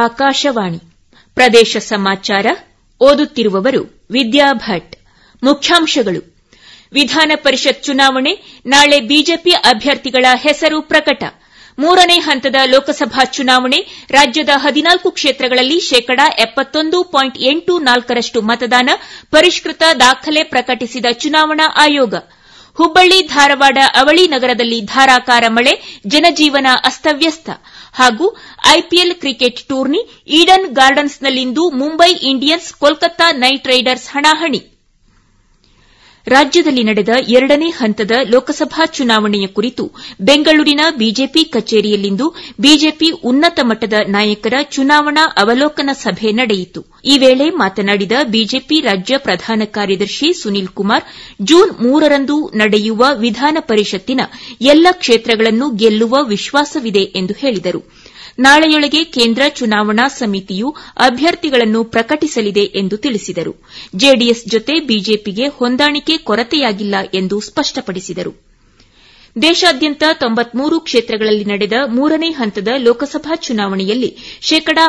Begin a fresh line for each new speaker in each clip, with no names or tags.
ಆಕಾಶವಾಣಿ ಪ್ರದೇಶ ಸಮಾಚಾರ ಓದುತ್ತಿರುವವರು ವಿದ್ಯಾ ಭಟ್ ಮುಖ್ಯಾಂಶಗಳು ವಿಧಾನ ಪರಿಷತ್ ಚುನಾವಣೆ ನಾಳೆ ಬಿಜೆಪಿ ಅಭ್ಯರ್ಥಿಗಳ ಹೆಸರು ಪ್ರಕಟ ಮೂರನೇ ಹಂತದ ಲೋಕಸಭಾ ಚುನಾವಣೆ ರಾಜ್ಯದ ಹದಿನಾಲ್ಕು ಕ್ಷೇತ್ರಗಳಲ್ಲಿ ಶೇಕಡಾ ರಷ್ಟು ಮತದಾನ ಪರಿಷ್ಕೃತ ದಾಖಲೆ ಪ್ರಕಟಿಸಿದ ಚುನಾವಣಾ ಆಯೋಗ ಹುಬ್ಬಳ್ಳಿ ಧಾರವಾಡ ಅವಳಿ ನಗರದಲ್ಲಿ ಧಾರಾಕಾರ ಮಳೆ ಜನಜೀವನ ಅಸ್ತವ್ಯಸ್ತ ಹಾಗೂ ಐಪಿಎಲ್ ಕ್ರಿಕೆಟ್ ಟೂರ್ನಿ ಈಡನ್ ಗಾರ್ಡನ್ಸ್ನಲ್ಲಿಂದು Mumbai Indians Kolkata Knight Riders ಹಣಾಹಣಿ ರಾಜ್ಯದಲ್ಲಿ ನಡೆದ ಎರಡನೇ ಹಂತದ ಲೋಕಸಭಾ ಚುನಾವಣೆಯ ಕುರಿತು ಬೆಂಗಳೂರಿನ ಬಿಜೆಪಿ ಕಚೇರಿಯಲ್ಲಿಂದು ಬಿಜೆಪಿ ಉನ್ನತ ಮಟ್ಟದ ನಾಯಕರ ಚುನಾವಣಾ ಅವಲೋಕನ ಸಭೆ ನಡೆಯಿತು ಈ ವೇಳೆ ಮಾತನಾಡಿದ ಬಿಜೆಪಿ ರಾಜ್ಯ ಪ್ರಧಾನ ಕಾರ್ಯದರ್ಶಿ ಸುನೀಲ್ ಕುಮಾರ್ ಜೂನ್ ಮೂರರಂದು ನಡೆಯುವ ವಿಧಾನ ಪರಿಷತ್ತಿನ ಎಲ್ಲ ಕ್ಷೇತ್ರಗಳನ್ನು ಗೆಲ್ಲುವ ವಿಶ್ವಾಸವಿದೆ ಎಂದು ಹೇಳಿದರು ನಾಳೆಯೊಳಗೆ ಕೇಂದ್ರ ಚುನಾವಣಾ ಸಮಿತಿಯು ಅಭ್ಯರ್ಥಿಗಳನ್ನು ಪ್ರಕಟಿಸಲಿದೆ ಎಂದು ತಿಳಿಸಿದರು ಜೆಡಿಎಸ್ ಜೊತೆ ಬಿಜೆಪಿಗೆ ಹೊಂದಾಣಿಕೆ ಕೊರತೆಯಾಗಿಲ್ಲ ಎಂದು ಸ್ಪಷ್ಟಪಡಿಸಿದರು ದೇಶಾದ್ಯಂತ ಕ್ಷೇತ್ರಗಳಲ್ಲಿ ನಡೆದ ಮೂರನೇ ಹಂತದ ಲೋಕಸಭಾ ಚುನಾವಣೆಯಲ್ಲಿ ಶೇಕಡಾ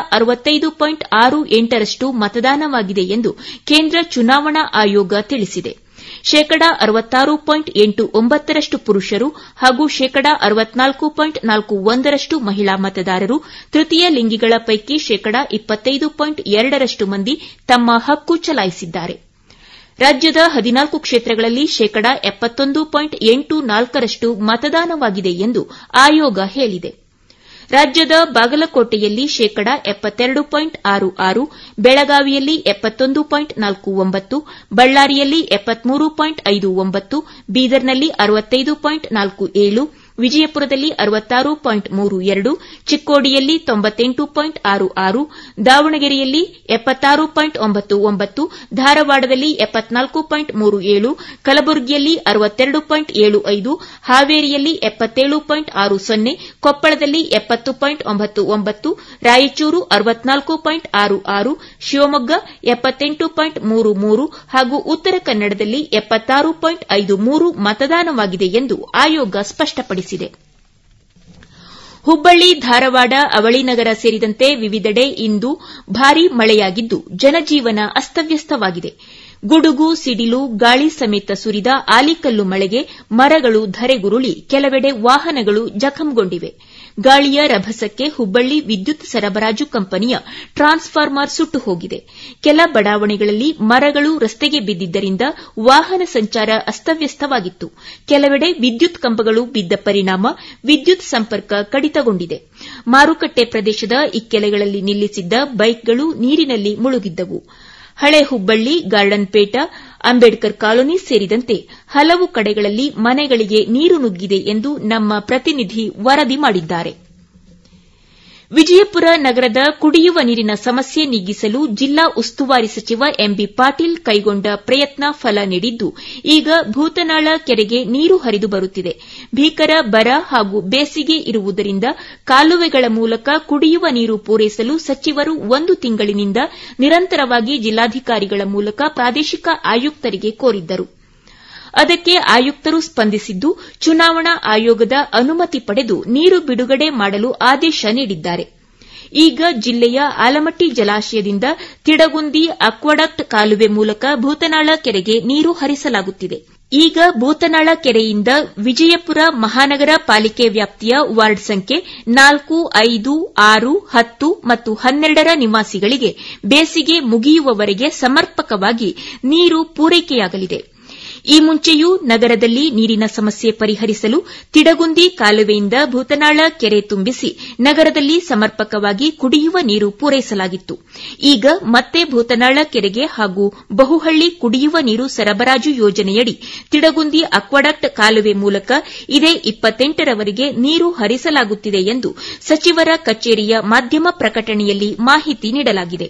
ರಷ್ಟು ಮತದಾನವಾಗಿದೆ ಎಂದು ಕೇಂದ್ರ ಚುನಾವಣಾ ಆಯೋಗ ತಿಳಿಸಿದೆ ಶೇಕಡಾ ರಷ್ಟು ಪುರುಷರು ಹಾಗೂ ಶೇಕಡಾ ರಷ್ಟು ಮಹಿಳಾ ಮತದಾರರು ತೃತೀಯ ಲಿಂಗಿಗಳ ಪೈಕಿ ಶೇಕಡಾ ರಷ್ಟು ಮಂದಿ ತಮ್ಮ ಹಕ್ಕು ಚಲಾಯಿಸಿದ್ದಾರೆ ರಾಜ್ಯದ ಹದಿನಾಲ್ಕು ಕ್ಷೇತ್ರಗಳಲ್ಲಿ ಶೇಕಡಾ ರಷ್ಟು ಮತದಾನವಾಗಿದೆ ಎಂದು ಆಯೋಗ ಹೇಳಿದೆ ರಾಜ್ಯದ ಬಾಗಲಕೋಟೆಯಲ್ಲಿ ಶೇಕಡಾ ಬೆಳಗಾವಿಯಲ್ಲಿ ಬಳ್ಳಾರಿಯಲ್ಲಿ ಬೀದರ್ನಲ್ಲಿ ವಿಜಯಪುರದಲ್ಲಿ ಚಿಕ್ಕೋಡಿಯಲ್ಲಿ ದಾವಣಗೆರೆಯಲ್ಲಿ ಧಾರವಾಡದಲ್ಲಿ ಕಲಬುರಗಿಯಲ್ಲಿ ಹಾವೇರಿಯಲ್ಲಿ ಕೊಪ್ಪಳದಲ್ಲಿ ರಾಯಚೂರು ಶಿವಮೊಗ್ಗ ಹಾಗೂ ಉತ್ತರ ಕನ್ನಡದಲ್ಲಿ ಮತದಾನವಾಗಿದೆ ಎಂದು ಆಯೋಗ ಸ್ಪಷ್ಟಪಡಿಸಿದೆ ಹುಬ್ಬಳ್ಳಿ ಧಾರವಾಡ ಅವಳಿ ನಗರ ಸೇರಿದಂತೆ ವಿವಿಧೆಡೆ ಇಂದು ಭಾರೀ ಮಳೆಯಾಗಿದ್ದು ಜನಜೀವನ ಅಸ್ತವ್ಯಸ್ತವಾಗಿದೆ ಗುಡುಗು ಸಿಡಿಲು ಗಾಳಿ ಸಮೇತ ಸುರಿದ ಆಲಿಕಲ್ಲು ಮಳೆಗೆ ಮರಗಳು ಧರೆಗುರುಳಿ ಕೆಲವೆಡೆ ವಾಹನಗಳು ಜಖಂಗೊಂಡಿವೆ ಗಾಳಿಯ ರಭಸಕ್ಕೆ ಹುಬ್ಬಳ್ಳಿ ವಿದ್ಯುತ್ ಸರಬರಾಜು ಕಂಪನಿಯ ಟ್ರಾನ್ಸ್ಫಾರ್ಮರ್ ಸುಟ್ಟು ಹೋಗಿದೆ ಕೆಲ ಬಡಾವಣೆಗಳಲ್ಲಿ ಮರಗಳು ರಸ್ತೆಗೆ ಬಿದ್ದಿದ್ದರಿಂದ ವಾಹನ ಸಂಚಾರ ಅಸ್ತವ್ಯಸ್ತವಾಗಿತ್ತು ಕೆಲವೆಡೆ ವಿದ್ಯುತ್ ಕಂಬಗಳು ಬಿದ್ದ ಪರಿಣಾಮ ವಿದ್ಯುತ್ ಸಂಪರ್ಕ ಕಡಿತಗೊಂಡಿದೆ ಮಾರುಕಟ್ಟೆ ಪ್ರದೇಶದ ಇಕ್ಕೆಲೆಗಳಲ್ಲಿ ನಿಲ್ಲಿಸಿದ್ದ ಬೈಕ್ಗಳು ನೀರಿನಲ್ಲಿ ಮುಳುಗಿದ್ದವು ಹಳೆ ಹುಬ್ಬಳ್ಳಿ ಗಾರ್ಡನ್ ಪೇಟ ಅಂಬೇಡ್ಕರ್ ಕಾಲೋನಿ ಸೇರಿದಂತೆ ಹಲವು ಕಡೆಗಳಲ್ಲಿ ಮನೆಗಳಿಗೆ ನೀರು ನುಗ್ಗಿದೆ ಎಂದು ನಮ್ಮ ಪ್ರತಿನಿಧಿ ವರದಿ ಮಾಡಿದ್ದಾರೆ ವಿಜಯಪುರ ನಗರದ ಕುಡಿಯುವ ನೀರಿನ ಸಮಸ್ಯೆ ನೀಗಿಸಲು ಜಿಲ್ಲಾ ಉಸ್ತುವಾರಿ ಸಚಿವ ಎಂಬಿ ಪಾಟೀಲ್ ಕೈಗೊಂಡ ಪ್ರಯತ್ನ ಫಲ ನೀಡಿದ್ದು ಈಗ ಭೂತನಾಳ ಕೆರೆಗೆ ನೀರು ಹರಿದು ಬರುತ್ತಿದೆ ಭೀಕರ ಬರ ಹಾಗೂ ಬೇಸಿಗೆ ಇರುವುದರಿಂದ ಕಾಲುವೆಗಳ ಮೂಲಕ ಕುಡಿಯುವ ನೀರು ಪೂರೈಸಲು ಸಚಿವರು ಒಂದು ತಿಂಗಳಿನಿಂದ ನಿರಂತರವಾಗಿ ಜಿಲ್ಲಾಧಿಕಾರಿಗಳ ಮೂಲಕ ಪ್ರಾದೇಶಿಕ ಆಯುಕ್ತರಿಗೆ ಕೋರಿದ್ದರು ಅದಕ್ಕೆ ಆಯುಕ್ತರು ಸ್ಪಂದಿಸಿದ್ದು ಚುನಾವಣಾ ಆಯೋಗದ ಅನುಮತಿ ಪಡೆದು ನೀರು ಬಿಡುಗಡೆ ಮಾಡಲು ಆದೇಶ ನೀಡಿದ್ದಾರೆ ಈಗ ಜಿಲ್ಲೆಯ ಆಲಮಟ್ಟಿ ಜಲಾಶಯದಿಂದ ತಿಡಗುಂದಿ ಅಕ್ವಾಡಕ್ಟ್ ಕಾಲುವೆ ಮೂಲಕ ಭೂತನಾಳ ಕೆರೆಗೆ ನೀರು ಹರಿಸಲಾಗುತ್ತಿದೆ ಈಗ ಭೂತನಾಳ ಕೆರೆಯಿಂದ ವಿಜಯಪುರ ಮಹಾನಗರ ಪಾಲಿಕೆ ವ್ಯಾಪ್ತಿಯ ವಾರ್ಡ್ ಸಂಖ್ಯೆ ನಾಲ್ಕು ಐದು ಆರು ಹತ್ತು ಮತ್ತು ಹನ್ನೆರಡರ ನಿವಾಸಿಗಳಿಗೆ ಬೇಸಿಗೆ ಮುಗಿಯುವವರೆಗೆ ಸಮರ್ಪಕವಾಗಿ ನೀರು ಪೂರೈಕೆಯಾಗಲಿದೆ ಈ ಮುಂಚೆಯೂ ನಗರದಲ್ಲಿ ನೀರಿನ ಸಮಸ್ಯೆ ಪರಿಹರಿಸಲು ತಿಡಗುಂದಿ ಕಾಲುವೆಯಿಂದ ಭೂತನಾಳ ಕೆರೆ ತುಂಬಿಸಿ ನಗರದಲ್ಲಿ ಸಮರ್ಪಕವಾಗಿ ಕುಡಿಯುವ ನೀರು ಪೂರೈಸಲಾಗಿತ್ತು ಈಗ ಮತ್ತೆ ಭೂತನಾಳ ಕೆರೆಗೆ ಹಾಗೂ ಬಹುಹಳ್ಳಿ ಕುಡಿಯುವ ನೀರು ಸರಬರಾಜು ಯೋಜನೆಯಡಿ ತಿಡಗುಂದಿ ಅಕ್ವಾಡಕ್ಟ್ ಕಾಲುವೆ ಮೂಲಕ ಇದೇ ರವರೆಗೆ ನೀರು ಹರಿಸಲಾಗುತ್ತಿದೆ ಎಂದು ಸಚಿವರ ಕಚೇರಿಯ ಮಾಧ್ಯಮ ಪ್ರಕಟಣೆಯಲ್ಲಿ ಮಾಹಿತಿ ನೀಡಲಾಗಿದೆ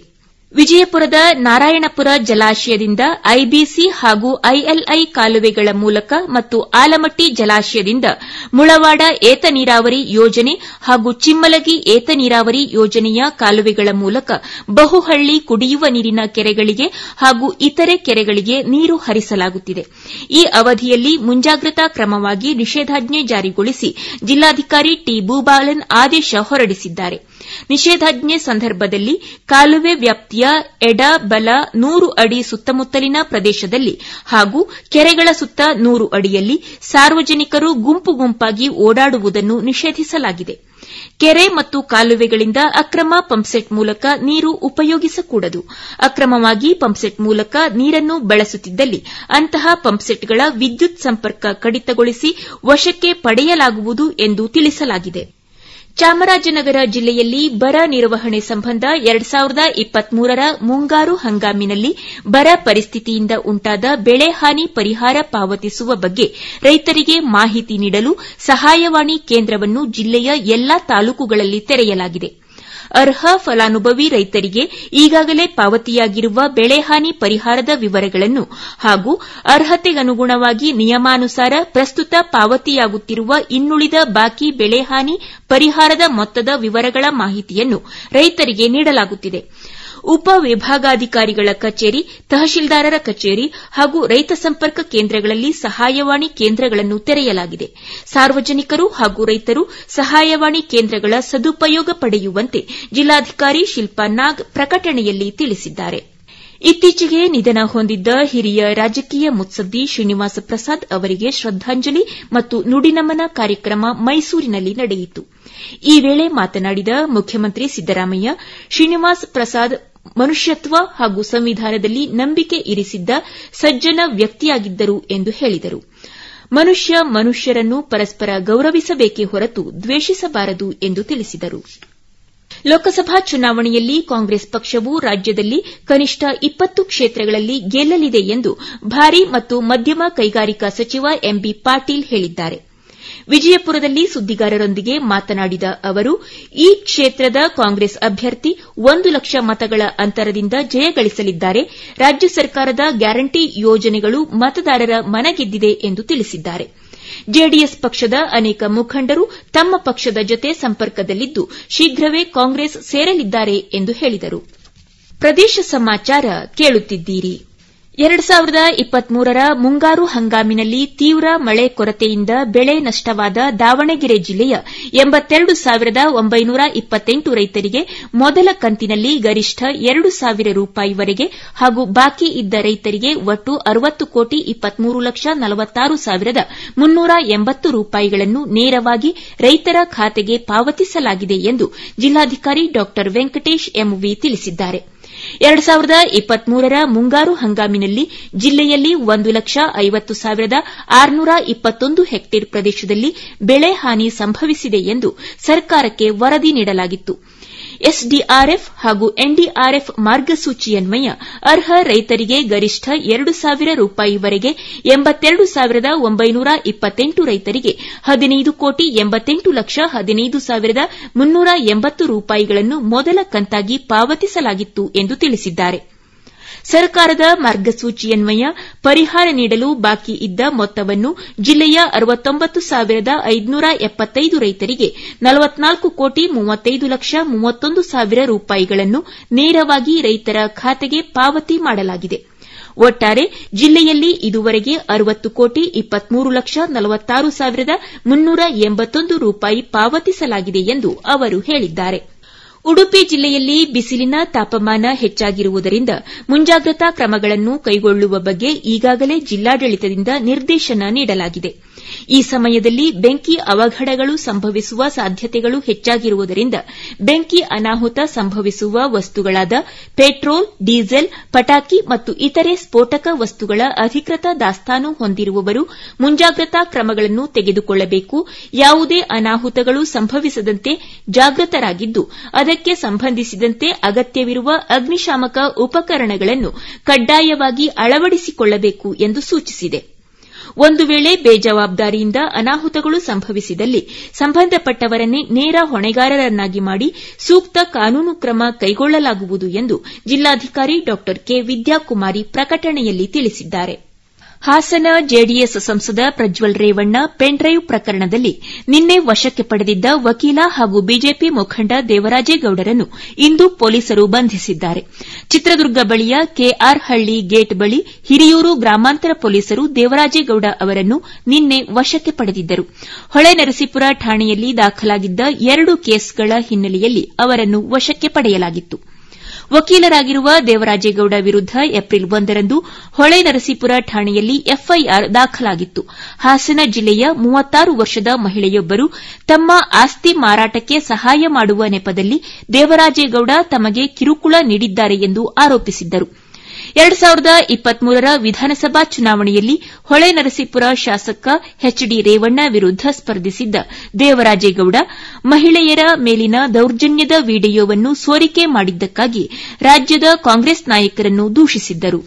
ವಿಜಯಪುರದ ನಾರಾಯಣಪುರ ಜಲಾಶಯದಿಂದ ಐಬಿಸಿ ಹಾಗೂ ಐಎಲ್ಐ ಕಾಲುವೆಗಳ ಮೂಲಕ ಮತ್ತು ಆಲಮಟ್ಟಿ ಜಲಾಶಯದಿಂದ ಮುಳವಾಡ ಏತ ನೀರಾವರಿ ಯೋಜನೆ ಹಾಗೂ ಚಿಮ್ಮಲಗಿ ಏತ ನೀರಾವರಿ ಯೋಜನೆಯ ಕಾಲುವೆಗಳ ಮೂಲಕ ಬಹುಹಳ್ಳಿ ಕುಡಿಯುವ ನೀರಿನ ಕೆರೆಗಳಿಗೆ ಹಾಗೂ ಇತರೆ ಕೆರೆಗಳಿಗೆ ನೀರು ಹರಿಸಲಾಗುತ್ತಿದೆ ಈ ಅವಧಿಯಲ್ಲಿ ಮುಂಜಾಗ್ರತಾ ಕ್ರಮವಾಗಿ ನಿಷೇಧಾಜ್ಞೆ ಜಾರಿಗೊಳಿಸಿ ಜಿಲ್ಲಾಧಿಕಾರಿ ಟಿ ಭೂಬಾಲನ್ ಆದೇಶ ಹೊರಡಿಸಿದ್ದಾರೆ ನಿಷೇಧಾಜ್ಞೆ ಸಂದರ್ಭದಲ್ಲಿ ಕಾಲುವೆ ವ್ಯಾಪ್ತಿಯ ಎಡ ಬಲ ನೂರು ಅಡಿ ಸುತ್ತಮುತ್ತಲಿನ ಪ್ರದೇಶದಲ್ಲಿ ಹಾಗೂ ಕೆರೆಗಳ ಸುತ್ತ ನೂರು ಅಡಿಯಲ್ಲಿ ಸಾರ್ವಜನಿಕರು ಗುಂಪು ಗುಂಪಾಗಿ ಓಡಾಡುವುದನ್ನು ನಿಷೇಧಿಸಲಾಗಿದೆ ಕೆರೆ ಮತ್ತು ಕಾಲುವೆಗಳಿಂದ ಅಕ್ರಮ ಪಂಪ್ಸೆಟ್ ಮೂಲಕ ನೀರು ಉಪಯೋಗಿಸಕೂಡದು ಅಕ್ರಮವಾಗಿ ಪಂಪ್ಸೆಟ್ ಮೂಲಕ ನೀರನ್ನು ಬಳಸುತ್ತಿದ್ದಲ್ಲಿ ಅಂತಹ ಪಂಪ್ಸೆಟ್ಗಳ ವಿದ್ಯುತ್ ಸಂಪರ್ಕ ಕಡಿತಗೊಳಿಸಿ ವಶಕ್ಕೆ ಪಡೆಯಲಾಗುವುದು ಎಂದು ತಿಳಿಸಲಾಗಿದೆ ಚಾಮರಾಜನಗರ ಜಿಲ್ಲೆಯಲ್ಲಿ ಬರ ನಿರ್ವಹಣೆ ಸಂಬಂಧ ಎರಡು ಸಾವಿರದ ಇಪ್ಪತ್ಮೂರರ ಮುಂಗಾರು ಹಂಗಾಮಿನಲ್ಲಿ ಬರ ಪರಿಸ್ಥಿತಿಯಿಂದ ಉಂಟಾದ ಬೆಳೆ ಹಾನಿ ಪರಿಹಾರ ಪಾವತಿಸುವ ಬಗ್ಗೆ ರೈತರಿಗೆ ಮಾಹಿತಿ ನೀಡಲು ಸಹಾಯವಾಣಿ ಕೇಂದ್ರವನ್ನು ಜಿಲ್ಲೆಯ ಎಲ್ಲಾ ತಾಲೂಕುಗಳಲ್ಲಿ ತೆರೆಯಲಾಗಿದೆ ಅರ್ಹ ಫಲಾನುಭವಿ ರೈತರಿಗೆ ಈಗಾಗಲೇ ಪಾವತಿಯಾಗಿರುವ ಬೆಳೆಹಾನಿ ಪರಿಹಾರದ ವಿವರಗಳನ್ನು ಹಾಗೂ ಅರ್ಹತೆಗನುಗುಣವಾಗಿ ನಿಯಮಾನುಸಾರ ಪ್ರಸ್ತುತ ಪಾವತಿಯಾಗುತ್ತಿರುವ ಇನ್ನುಳಿದ ಬಾಕಿ ಬೆಳೆಹಾನಿ ಪರಿಹಾರದ ಮೊತ್ತದ ವಿವರಗಳ ಮಾಹಿತಿಯನ್ನು ರೈತರಿಗೆ ನೀಡಲಾಗುತ್ತಿದೆ ಉಪ ವಿಭಾಗಾಧಿಕಾರಿಗಳ ಕಚೇರಿ ತಹಶೀಲ್ದಾರರ ಕಚೇರಿ ಹಾಗೂ ರೈತ ಸಂಪರ್ಕ ಕೇಂದ್ರಗಳಲ್ಲಿ ಸಹಾಯವಾಣಿ ಕೇಂದ್ರಗಳನ್ನು ತೆರೆಯಲಾಗಿದೆ ಸಾರ್ವಜನಿಕರು ಹಾಗೂ ರೈತರು ಸಹಾಯವಾಣಿ ಕೇಂದ್ರಗಳ ಸದುಪಯೋಗ ಪಡೆಯುವಂತೆ ಜಿಲ್ಲಾಧಿಕಾರಿ ಶಿಲ್ಪಾ ನಾಗ್ ಪ್ರಕಟಣೆಯಲ್ಲಿ ತಿಳಿಸಿದ್ದಾರೆ ಇತ್ತೀಚೆಗೆ ನಿಧನ ಹೊಂದಿದ್ದ ಹಿರಿಯ ರಾಜಕೀಯ ಮುತ್ಸದ್ದಿ ಶ್ರೀನಿವಾಸ ಪ್ರಸಾದ್ ಅವರಿಗೆ ಶ್ರದ್ದಾಂಜಲಿ ಮತ್ತು ನುಡಿನಮನ ಕಾರ್ಯಕ್ರಮ ಮೈಸೂರಿನಲ್ಲಿ ನಡೆಯಿತು ಈ ವೇಳೆ ಮಾತನಾಡಿದ ಮುಖ್ಯಮಂತ್ರಿ ಸಿದ್ದರಾಮಯ್ಯ ಶ್ರೀನಿವಾಸ ಪ್ರಸಾದ್ ಮನುಷ್ಯತ್ವ ಹಾಗೂ ಸಂವಿಧಾನದಲ್ಲಿ ನಂಬಿಕೆ ಇರಿಸಿದ್ದ ಸಜ್ಜನ ವ್ಯಕ್ತಿಯಾಗಿದ್ದರು ಎಂದು ಹೇಳಿದರು ಮನುಷ್ಯ ಮನುಷ್ಯರನ್ನು ಪರಸ್ಪರ ಗೌರವಿಸಬೇಕೇ ಹೊರತು ದ್ವೇಷಿಸಬಾರದು ಎಂದು ತಿಳಿಸಿದರು ಲೋಕಸಭಾ ಚುನಾವಣೆಯಲ್ಲಿ ಕಾಂಗ್ರೆಸ್ ಪಕ್ಷವು ರಾಜ್ಯದಲ್ಲಿ ಕನಿಷ್ಠ ಇಪ್ಪತ್ತು ಕ್ಷೇತ್ರಗಳಲ್ಲಿ ಗೆಲ್ಲಲಿದೆ ಎಂದು ಭಾರಿ ಮತ್ತು ಮಧ್ಯಮ ಕೈಗಾರಿಕಾ ಸಚಿವ ಎಂಬಿ ಪಾಟೀಲ್ ಹೇಳಿದ್ದಾರೆ ವಿಜಯಪುರದಲ್ಲಿ ಸುದ್ದಿಗಾರರೊಂದಿಗೆ ಮಾತನಾಡಿದ ಅವರು ಈ ಕ್ಷೇತ್ರದ ಕಾಂಗ್ರೆಸ್ ಅಭ್ಯರ್ಥಿ ಒಂದು ಲಕ್ಷ ಮತಗಳ ಅಂತರದಿಂದ ಜಯಗಳಿಸಲಿದ್ದಾರೆ ರಾಜ್ಯ ಸರ್ಕಾರದ ಗ್ಯಾರಂಟಿ ಯೋಜನೆಗಳು ಮತದಾರರ ಮನಗೆದ್ದಿದೆ ಎಂದು ತಿಳಿಸಿದ್ದಾರೆ ಜೆಡಿಎಸ್ ಪಕ್ಷದ ಅನೇಕ ಮುಖಂಡರು ತಮ್ಮ ಪಕ್ಷದ ಜೊತೆ ಸಂಪರ್ಕದಲ್ಲಿದ್ದು ಶೀಘ್ರವೇ ಕಾಂಗ್ರೆಸ್ ಸೇರಲಿದ್ದಾರೆ ಎಂದು ಹೇಳಿದರು ಪ್ರದೇಶ ಸಮಾಚಾರ ಕೇಳುತ್ತಿದ್ದೀರಿ ಎರಡು ಸಾವಿರದ ಇಪ್ಪತ್ಮೂರರ ಮುಂಗಾರು ಹಂಗಾಮಿನಲ್ಲಿ ತೀವ್ರ ಮಳೆ ಕೊರತೆಯಿಂದ ಬೆಳೆ ನಷ್ಟವಾದ ದಾವಣಗೆರೆ ಜಿಲ್ಲೆಯ ಎಂಬತ್ತೆರಡು ಸಾವಿರದ ಒಂಬೈನೂರ ಇಪ್ಪತ್ತೆಂಟು ರೈತರಿಗೆ ಮೊದಲ ಕಂತಿನಲ್ಲಿ ಗರಿಷ್ಠ ಎರಡು ಸಾವಿರ ರೂಪಾಯಿವರೆಗೆ ಹಾಗೂ ಬಾಕಿ ಇದ್ದ ರೈತರಿಗೆ ಒಟ್ಟು ಅರವತ್ತು ಕೋಟಿ ಇಪ್ಪತ್ಮೂರು ಲಕ್ಷ ನಲವತ್ತಾರು ಸಾವಿರದ ಮುನ್ನೂರ ಎಂಬತ್ತು ರೂಪಾಯಿಗಳನ್ನು ನೇರವಾಗಿ ರೈತರ ಖಾತೆಗೆ ಪಾವತಿಸಲಾಗಿದೆ ಎಂದು ಜಿಲ್ಲಾಧಿಕಾರಿ ಡಾ ವೆಂಕಟೇಶ್ ಎಂವಿ ತಿಳಿಸಿದ್ದಾರೆ ಎರಡು ಸಾವಿರದ ಇಪ್ಪತ್ಮೂರರ ಮುಂಗಾರು ಹಂಗಾಮಿನಲ್ಲಿ ಜಿಲ್ಲೆಯಲ್ಲಿ ಒಂದು ಲಕ್ಷ ಐವತ್ತು ಸಾವಿರದ ಆರುನೂರ ಇಪ್ಪತ್ತೊಂದು ಹೆಕ್ಟೇರ್ ಪ್ರದೇಶದಲ್ಲಿ ಬೆಳೆ ಹಾನಿ ಸಂಭವಿಸಿದೆ ಎಂದು ಸರ್ಕಾರಕ್ಕೆ ವರದಿ ನೀಡಲಾಗಿತ್ತು ಎಸ್ಡಿಆರ್ಎಫ್ ಹಾಗೂ ಎನ್ಡಿಆರ್ಎಫ್ ಮಾರ್ಗಸೂಚಿಯನ್ವಯ ಅರ್ಹ ರೈತರಿಗೆ ಗರಿಷ್ಠ ಎರಡು ಸಾವಿರ ರೂಪಾಯಿವರೆಗೆ ಎಂಬತ್ತೆರಡು ಸಾವಿರದ ಒಂಬೈನೂರ ಇಪ್ಪತ್ತೆಂಟು ರೈತರಿಗೆ ಹದಿನೈದು ಕೋಟಿ ಎಂಬತ್ತೆಂಟು ಲಕ್ಷ ಹದಿನೈದು ಸಾವಿರದ ಮುನ್ನೂರ ಎಂಬತ್ತು ರೂಪಾಯಿಗಳನ್ನು ಮೊದಲ ಕಂತಾಗಿ ಪಾವತಿಸಲಾಗಿತ್ತು ಎಂದು ತಿಳಿಸಿದ್ದಾರೆ ಸರ್ಕಾರದ ಮಾರ್ಗಸೂಚಿಯನ್ವಯ ಪರಿಹಾರ ನೀಡಲು ಬಾಕಿ ಇದ್ದ ಮೊತ್ತವನ್ನು ಜಿಲ್ಲೆಯ ಅರವತ್ತೊಂಬತ್ತು ಸಾವಿರದ ಐದುನೂರ ಎಪ್ಪತ್ತೈದು ರೈತರಿಗೆ ನಲವತ್ನಾಲ್ಕು ಕೋಟಿ ಮೂವತ್ತೈದು ಲಕ್ಷ ಮೂವತ್ತೊಂದು ಸಾವಿರ ರೂಪಾಯಿಗಳನ್ನು ನೇರವಾಗಿ ರೈತರ ಖಾತೆಗೆ ಪಾವತಿ ಮಾಡಲಾಗಿದೆ ಒಟ್ಟಾರೆ ಜಿಲ್ಲೆಯಲ್ಲಿ ಇದುವರೆಗೆ ಅರವತ್ತು ಕೋಟಿ ಇಪ್ಪತ್ಮೂರು ಲಕ್ಷ ನಲವತ್ತಾರು ಸಾವಿರದ ಮುನ್ನೂರ ಎಂಬತ್ತೊಂದು ರೂಪಾಯಿ ಪಾವತಿಸಲಾಗಿದೆ ಎಂದು ಅವರು ಹೇಳಿದ್ದಾರೆ ಉಡುಪಿ ಜಿಲ್ಲೆಯಲ್ಲಿ ಬಿಸಿಲಿನ ತಾಪಮಾನ ಹೆಚ್ಚಾಗಿರುವುದರಿಂದ ಮುಂಜಾಗ್ರತಾ ಕ್ರಮಗಳನ್ನು ಕೈಗೊಳ್ಳುವ ಬಗ್ಗೆ ಈಗಾಗಲೇ ಜಿಲ್ಲಾಡಳಿತದಿಂದ ನಿರ್ದೇಶನ ನೀಡಲಾಗಿದೆ ಈ ಸಮಯದಲ್ಲಿ ಬೆಂಕಿ ಅವಘಡಗಳು ಸಂಭವಿಸುವ ಸಾಧ್ಯತೆಗಳು ಹೆಚ್ಚಾಗಿರುವುದರಿಂದ ಬೆಂಕಿ ಅನಾಹುತ ಸಂಭವಿಸುವ ವಸ್ತುಗಳಾದ ಪೆಟ್ರೋಲ್ ಡೀಸೆಲ್ ಪಟಾಕಿ ಮತ್ತು ಇತರೆ ಸ್ಫೋಟಕ ವಸ್ತುಗಳ ಅಧಿಕೃತ ದಾಸ್ತಾನು ಹೊಂದಿರುವವರು ಮುಂಜಾಗ್ರತಾ ಕ್ರಮಗಳನ್ನು ತೆಗೆದುಕೊಳ್ಳಬೇಕು ಯಾವುದೇ ಅನಾಹುತಗಳು ಸಂಭವಿಸದಂತೆ ಜಾಗೃತರಾಗಿದ್ದು ಅದಕ್ಕೆ ಸಂಬಂಧಿಸಿದಂತೆ ಅಗತ್ಯವಿರುವ ಅಗ್ನಿಶಾಮಕ ಉಪಕರಣಗಳನ್ನು ಕಡ್ಡಾಯವಾಗಿ ಅಳವಡಿಸಿಕೊಳ್ಳಬೇಕು ಎಂದು ಸೂಚಿಸಿದೆ ಒಂದು ವೇಳೆ ಬೇಜವಾಬ್ದಾರಿಯಿಂದ ಅನಾಹುತಗಳು ಸಂಭವಿಸಿದಲ್ಲಿ ಸಂಬಂಧಪಟ್ಟವರನ್ನೇ ನೇರ ಹೊಣೆಗಾರರನ್ನಾಗಿ ಮಾಡಿ ಸೂಕ್ತ ಕಾನೂನು ಕ್ರಮ ಕೈಗೊಳ್ಳಲಾಗುವುದು ಎಂದು ಜಿಲ್ಲಾಧಿಕಾರಿ ಡಾ ಕೆ ವಿದ್ಯಾಕುಮಾರಿ ಪ್ರಕಟಣೆಯಲ್ಲಿ ತಿಳಿಸಿದ್ದಾರೆ ಹಾಸನ ಜೆಡಿಎಸ್ ಸಂಸದ ಪ್ರಜ್ವಲ್ ರೇವಣ್ಣ ಪೆನ್ಡ್ರೈವ್ ಪ್ರಕರಣದಲ್ಲಿ ನಿನ್ನೆ ವಶಕ್ಕೆ ಪಡೆದಿದ್ದ ವಕೀಲ ಹಾಗೂ ಬಿಜೆಪಿ ಮುಖಂಡ ದೇವರಾಜೇಗೌಡರನ್ನು ಇಂದು ಪೊಲೀಸರು ಬಂಧಿಸಿದ್ದಾರೆ ಚಿತ್ರದುರ್ಗ ಬಳಿಯ ಕೆಆರ್ ಹಳ್ಳಿ ಗೇಟ್ ಬಳಿ ಹಿರಿಯೂರು ಗ್ರಾಮಾಂತರ ಪೊಲೀಸರು ದೇವರಾಜೇಗೌಡ ಅವರನ್ನು ನಿನ್ನೆ ವಶಕ್ಕೆ ಪಡೆದಿದ್ದರು ಹೊಳೆನರಸೀಪುರ ಠಾಣೆಯಲ್ಲಿ ದಾಖಲಾಗಿದ್ದ ಎರಡು ಕೇಸ್ಗಳ ಹಿನ್ನೆಲೆಯಲ್ಲಿ ಅವರನ್ನು ವಶಕ್ಕೆ ಪಡೆಯಲಾಗಿತ್ತು ವಕೀಲರಾಗಿರುವ ದೇವರಾಜೇಗೌಡ ವಿರುದ್ದ ಏಪ್ರಿಲ್ ಒಂದರಂದು ಹೊಳೆನರಸೀಪುರ ಠಾಣೆಯಲ್ಲಿ ಎಫ್ಐಆರ್ ದಾಖಲಾಗಿತ್ತು ಹಾಸನ ಜಿಲ್ಲೆಯ ಮೂವತ್ತಾರು ವರ್ಷದ ಮಹಿಳೆಯೊಬ್ಬರು ತಮ್ಮ ಆಸ್ತಿ ಮಾರಾಟಕ್ಕೆ ಸಹಾಯ ಮಾಡುವ ನೆಪದಲ್ಲಿ ದೇವರಾಜೇಗೌಡ ತಮಗೆ ಕಿರುಕುಳ ನೀಡಿದ್ದಾರೆ ಎಂದು ಆರೋಪಿಸಿದ್ದರು ಎರಡು ಸಾವಿರದ ಇಪ್ಪತ್ಮೂರರ ವಿಧಾನಸಭಾ ಚುನಾವಣೆಯಲ್ಲಿ ಹೊಳೆನರಸೀಪುರ ಶಾಸಕ ಎಚ್ ಡಿ ರೇವಣ್ಣ ವಿರುದ್ದ ಸ್ಪರ್ಧಿಸಿದ್ದ ದೇವರಾಜೇಗೌಡ ಮಹಿಳೆಯರ ಮೇಲಿನ ದೌರ್ಜನ್ಯದ ವಿಡಿಯೋವನ್ನು ಸೋರಿಕೆ ಮಾಡಿದ್ದಕ್ಕಾಗಿ ರಾಜ್ಯದ ಕಾಂಗ್ರೆಸ್ ನಾಯಕರನ್ನು ದೂಷಿಸಿದ್ದರು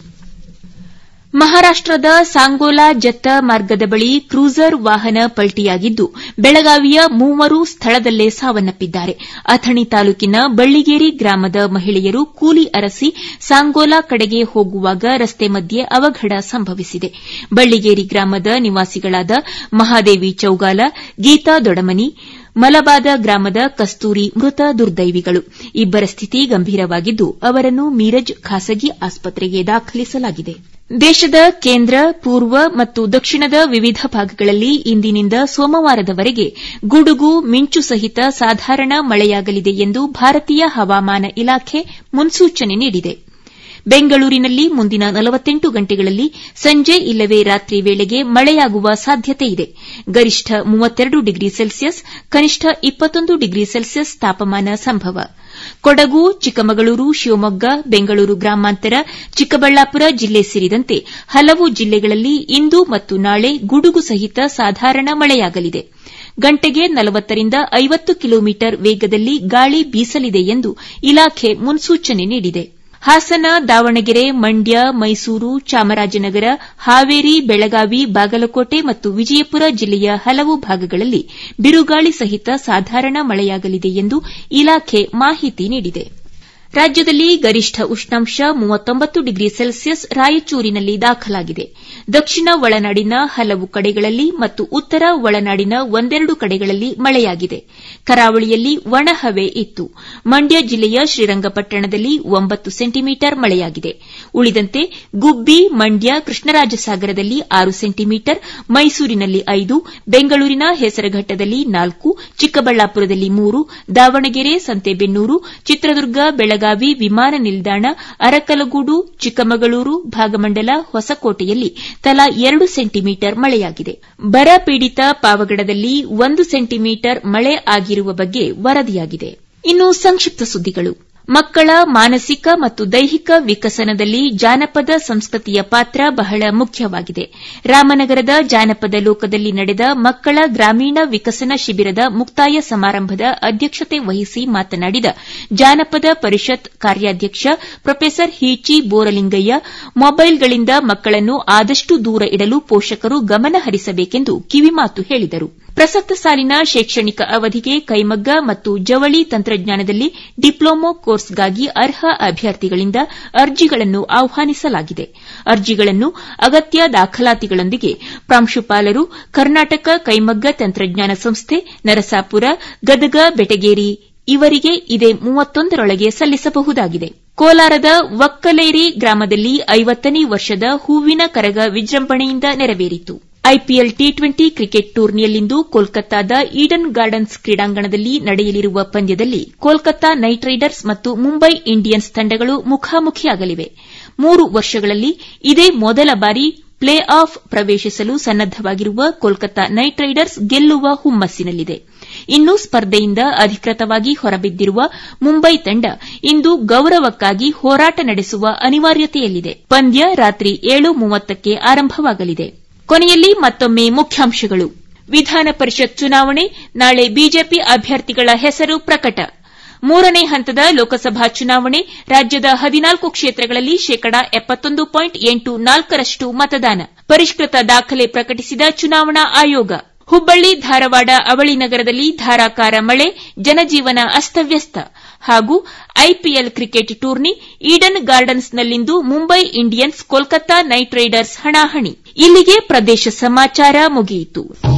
ಮಹಾರಾಷ್ಟದ ಸಾಂಗೋಲಾ ಜತ್ತ ಮಾರ್ಗದ ಬಳಿ ಕ್ರೂಸರ್ ವಾಹನ ಪಲ್ಟಿಯಾಗಿದ್ದು ಬೆಳಗಾವಿಯ ಮೂವರು ಸ್ಥಳದಲ್ಲೇ ಸಾವನ್ನಪ್ಪಿದ್ದಾರೆ ಅಥಣಿ ತಾಲೂಕಿನ ಬಳ್ಳಿಗೇರಿ ಗ್ರಾಮದ ಮಹಿಳೆಯರು ಕೂಲಿ ಅರಸಿ ಸಾಂಗೋಲಾ ಕಡೆಗೆ ಹೋಗುವಾಗ ರಸ್ತೆ ಮಧ್ಯೆ ಅವಘಡ ಸಂಭವಿಸಿದೆ ಬಳ್ಳಿಗೇರಿ ಗ್ರಾಮದ ನಿವಾಸಿಗಳಾದ ಮಹಾದೇವಿ ಚೌಗಾಲ ಗೀತಾ ದೊಡಮನಿ ಮಲಬಾದ ಗ್ರಾಮದ ಕಸ್ತೂರಿ ಮೃತ ದುರ್ದೈವಿಗಳು ಇಬ್ಬರ ಸ್ಥಿತಿ ಗಂಭೀರವಾಗಿದ್ದು ಅವರನ್ನು ಮೀರಜ್ ಖಾಸಗಿ ಆಸ್ಪತ್ರೆಗೆ ದಾಖಲಿಸಲಾಗಿದೆ ದೇಶದ ಕೇಂದ್ರ ಪೂರ್ವ ಮತ್ತು ದಕ್ಷಿಣದ ವಿವಿಧ ಭಾಗಗಳಲ್ಲಿ ಇಂದಿನಿಂದ ಸೋಮವಾರದವರೆಗೆ ಗುಡುಗು ಮಿಂಚು ಸಹಿತ ಸಾಧಾರಣ ಮಳೆಯಾಗಲಿದೆ ಎಂದು ಭಾರತೀಯ ಹವಾಮಾನ ಇಲಾಖೆ ಮುನ್ಸೂಚನೆ ನೀಡಿದೆ ಬೆಂಗಳೂರಿನಲ್ಲಿ ಮುಂದಿನ ನಲವತ್ತೆಂಟು ಗಂಟೆಗಳಲ್ಲಿ ಸಂಜೆ ಇಲ್ಲವೇ ರಾತ್ರಿ ವೇಳೆಗೆ ಮಳೆಯಾಗುವ ಸಾಧ್ಯತೆಯಿದೆ ಗರಿಷ್ಠ ಮೂವತ್ತೆರಡು ಡಿಗ್ರಿ ಸೆಲ್ಸಿಯಸ್ ಕನಿಷ್ಠ ಇಪ್ಪತ್ತೊಂದು ಡಿಗ್ರಿ ಸೆಲ್ಸಿಯಸ್ ತಾಪಮಾನ ಸಂಭವ ಕೊಡಗು ಚಿಕ್ಕಮಗಳೂರು ಶಿವಮೊಗ್ಗ ಬೆಂಗಳೂರು ಗ್ರಾಮಾಂತರ ಚಿಕ್ಕಬಳ್ಳಾಪುರ ಜಿಲ್ಲೆ ಸೇರಿದಂತೆ ಹಲವು ಜಿಲ್ಲೆಗಳಲ್ಲಿ ಇಂದು ಮತ್ತು ನಾಳೆ ಗುಡುಗು ಸಹಿತ ಸಾಧಾರಣ ಮಳೆಯಾಗಲಿದೆ ಗಂಟೆಗೆ ನಲವತ್ತರಿಂದ ಐವತ್ತು ಕಿಲೋಮೀಟರ್ ವೇಗದಲ್ಲಿ ಗಾಳಿ ಬೀಸಲಿದೆ ಎಂದು ಇಲಾಖೆ ಮುನ್ಸೂಚನೆ ನೀಡಿದೆ ಹಾಸನ ದಾವಣಗೆರೆ ಮಂಡ್ಯ ಮೈಸೂರು ಚಾಮರಾಜನಗರ ಹಾವೇರಿ ಬೆಳಗಾವಿ ಬಾಗಲಕೋಟೆ ಮತ್ತು ವಿಜಯಪುರ ಜಿಲ್ಲೆಯ ಹಲವು ಭಾಗಗಳಲ್ಲಿ ಬಿರುಗಾಳಿ ಸಹಿತ ಸಾಧಾರಣ ಮಳೆಯಾಗಲಿದೆ ಎಂದು ಇಲಾಖೆ ಮಾಹಿತಿ ನೀಡಿದೆ ರಾಜ್ಯದಲ್ಲಿ ಗರಿಷ್ಠ ಉಷ್ಣಾಂಶ ಮೂವತ್ತೊಂಬತ್ತು ಡಿಗ್ರಿ ಸೆಲ್ಸಿಯಸ್ ರಾಯಚೂರಿನಲ್ಲಿ ದಾಖಲಾಗಿದೆ ದಕ್ಷಿಣ ಒಳನಾಡಿನ ಹಲವು ಕಡೆಗಳಲ್ಲಿ ಮತ್ತು ಉತ್ತರ ಒಳನಾಡಿನ ಒಂದೆರಡು ಕಡೆಗಳಲ್ಲಿ ಮಳೆಯಾಗಿದೆ ಕರಾವಳಿಯಲ್ಲಿ ಒಣಹವೆ ಇತ್ತು ಮಂಡ್ಯ ಜಿಲ್ಲೆಯ ಶ್ರೀರಂಗಪಟ್ಟಣದಲ್ಲಿ ಒಂಬತ್ತು ಸೆಂಟಿಮೀಟರ್ ಮಳೆಯಾಗಿದೆ ಉಳಿದಂತೆ ಗುಬ್ಬಿ ಮಂಡ್ಯ ಕೃಷ್ಣರಾಜಸಾಗರದಲ್ಲಿ ಆರು ಸೆಂಟಿಮೀಟರ್ ಮೈಸೂರಿನಲ್ಲಿ ಐದು ಬೆಂಗಳೂರಿನ ಹೆಸರಘಟ್ಟದಲ್ಲಿ ನಾಲ್ಕು ಚಿಕ್ಕಬಳ್ಳಾಪುರದಲ್ಲಿ ಮೂರು ದಾವಣಗೆರೆ ಸಂತೆಬೆನ್ನೂರು ಚಿತ್ರದುರ್ಗ ಬೆಳಗಾವಿ ವಿಮಾನ ನಿಲ್ದಾಣ ಅರಕಲಗೂಡು ಚಿಕ್ಕಮಗಳೂರು ಭಾಗಮಂಡಲ ಹೊಸಕೋಟೆಯಲ್ಲಿ ತಲಾ ಎರಡು ಸೆಂಟಿಮೀಟರ್ ಮಳೆಯಾಗಿದೆ ಬರ ಪೀಡಿತ ಪಾವಗಡದಲ್ಲಿ ಒಂದು ಸೆಂಟಿಮೀಟರ್ ಮಳೆ ಆಗಿರುವ ಬಗ್ಗೆ ವರದಿಯಾಗಿದೆ ಇನ್ನು ಸಂಕ್ಷಿಪ್ತ ಸುದ್ದಿಗಳು ಮಕ್ಕಳ ಮಾನಸಿಕ ಮತ್ತು ದೈಹಿಕ ವಿಕಸನದಲ್ಲಿ ಜಾನಪದ ಸಂಸ್ಕೃತಿಯ ಪಾತ್ರ ಬಹಳ ಮುಖ್ಯವಾಗಿದೆ ರಾಮನಗರದ ಜಾನಪದ ಲೋಕದಲ್ಲಿ ನಡೆದ ಮಕ್ಕಳ ಗ್ರಾಮೀಣ ವಿಕಸನ ಶಿಬಿರದ ಮುಕ್ತಾಯ ಸಮಾರಂಭದ ಅಧ್ಯಕ್ಷತೆ ವಹಿಸಿ ಮಾತನಾಡಿದ ಜಾನಪದ ಪರಿಷತ್ ಕಾರ್ಯಾಧ್ಯಕ್ಷ ಪ್ರೊಫೆಸರ್ ಹೀಚಿ ಬೋರಲಿಂಗಯ್ಯ ಮೊಬೈಲ್ಗಳಿಂದ ಮಕ್ಕಳನ್ನು ಆದಷ್ಟು ದೂರ ಇಡಲು ಪೋಷಕರು ಗಮನ ಹರಿಸಬೇಕೆಂದು ಕಿವಿಮಾತು ಹೇಳಿದರು ಪ್ರಸಕ್ತ ಸಾಲಿನ ಶೈಕ್ಷಣಿಕ ಅವಧಿಗೆ ಕೈಮಗ್ಗ ಮತ್ತು ಜವಳಿ ತಂತ್ರಜ್ಞಾನದಲ್ಲಿ ಡಿಪ್ಲೊಮೊ ಕೋರ್ಸ್ಗಾಗಿ ಅರ್ಹ ಅಭ್ಯರ್ಥಿಗಳಿಂದ ಅರ್ಜಿಗಳನ್ನು ಆಹ್ವಾನಿಸಲಾಗಿದೆ ಅರ್ಜಿಗಳನ್ನು ಅಗತ್ಯ ದಾಖಲಾತಿಗಳೊಂದಿಗೆ ಪ್ರಾಂಶುಪಾಲರು ಕರ್ನಾಟಕ ಕೈಮಗ್ಗ ತಂತ್ರಜ್ಞಾನ ಸಂಸ್ಥೆ ನರಸಾಪುರ ಗದಗ ಬೆಟಗೇರಿ ಇವರಿಗೆ ಇದೇ ಮೂವತ್ತೊಂದರೊಳಗೆ ಸಲ್ಲಿಸಬಹುದಾಗಿದೆ ಕೋಲಾರದ ವಕ್ಕಲೇರಿ ಗ್ರಾಮದಲ್ಲಿ ಐವತ್ತನೇ ವರ್ಷದ ಹೂವಿನ ಕರಗ ವಿಜೃಂಭಣೆಯಿಂದ ನೆರವೇರಿತು ಐಪಿಎಲ್ ಟಿ ಟ್ವೆಂಟಿ ಕ್ರಿಕೆಟ್ ಟೂರ್ನಿಯಲ್ಲಿಂದು ಕೋಲ್ಕತ್ತಾದ ಈಡನ್ ಗಾರ್ಡನ್ಸ್ ಕ್ರೀಡಾಂಗಣದಲ್ಲಿ ನಡೆಯಲಿರುವ ಪಂದ್ಯದಲ್ಲಿ ಕೋಲ್ಕತ್ತಾ ನೈಟ್ ರೈಡರ್ಸ್ ಮತ್ತು ಮುಂಬೈ ಇಂಡಿಯನ್ಸ್ ತಂಡಗಳು ಮುಖಾಮುಖಿಯಾಗಲಿವೆ ಮೂರು ವರ್ಷಗಳಲ್ಲಿ ಇದೇ ಮೊದಲ ಬಾರಿ ಪ್ಲೇ ಆಫ್ ಪ್ರವೇಶಿಸಲು ಸನ್ನದ್ದವಾಗಿರುವ ಕೋಲ್ಕತ್ತಾ ನೈಟ್ ರೈಡರ್ಸ್ ಗೆಲ್ಲುವ ಹುಮ್ಮಸ್ಸಿನಲ್ಲಿದೆ ಇನ್ನು ಸ್ಪರ್ಧೆಯಿಂದ ಅಧಿಕೃತವಾಗಿ ಹೊರಬಿದ್ದಿರುವ ಮುಂಬೈ ತಂಡ ಇಂದು ಗೌರವಕ್ಕಾಗಿ ಹೋರಾಟ ನಡೆಸುವ ಅನಿವಾರ್ಯತೆಯಲ್ಲಿದೆ ಪಂದ್ಯ ರಾತ್ರಿ ಏಳು ಮೂವತ್ತಕ್ಕೆ ಆರಂಭವಾಗಲಿದೆ ಕೊನೆಯಲ್ಲಿ ಮತ್ತೊಮ್ಮೆ ಮುಖ್ಯಾಂಶಗಳು ವಿಧಾನ ಪರಿಷತ್ ಚುನಾವಣೆ ನಾಳೆ ಬಿಜೆಪಿ ಅಭ್ಯರ್ಥಿಗಳ ಹೆಸರು ಪ್ರಕಟ ಮೂರನೇ ಹಂತದ ಲೋಕಸಭಾ ಚುನಾವಣೆ ರಾಜ್ಯದ ಹದಿನಾಲ್ಕು ಕ್ಷೇತ್ರಗಳಲ್ಲಿ ಶೇಕಡಾ ಎಪ್ಪತ್ತೊಂದು ಪಾಯಿಂಟ್ ಎಂಟು ನಾಲ್ಕರಷ್ಟು ಮತದಾನ ಪರಿಷ್ಕೃತ ದಾಖಲೆ ಪ್ರಕಟಿಸಿದ ಚುನಾವಣಾ ಆಯೋಗ ಹುಬ್ಬಳ್ಳಿ ಧಾರವಾಡ ಅವಳಿ ನಗರದಲ್ಲಿ ಧಾರಾಕಾರ ಮಳೆ ಜನಜೀವನ ಅಸ್ತವ್ಯಸ್ತ ಹಾಗೂ ಐಪಿಎಲ್ ಕ್ರಿಕೆಟ್ ಟೂರ್ನಿ ಈಡನ್ ಗಾರ್ಡನ್ಸ್ನಲ್ಲಿಂದು Mumbai Indians Kolkata Knight Riders ಹಣಾಹಣಿ ಇಲ್ಲಿಗೆ ಪ್ರದೇಶ ಸಮಾಚಾರ ಮುಗಿಯಿತು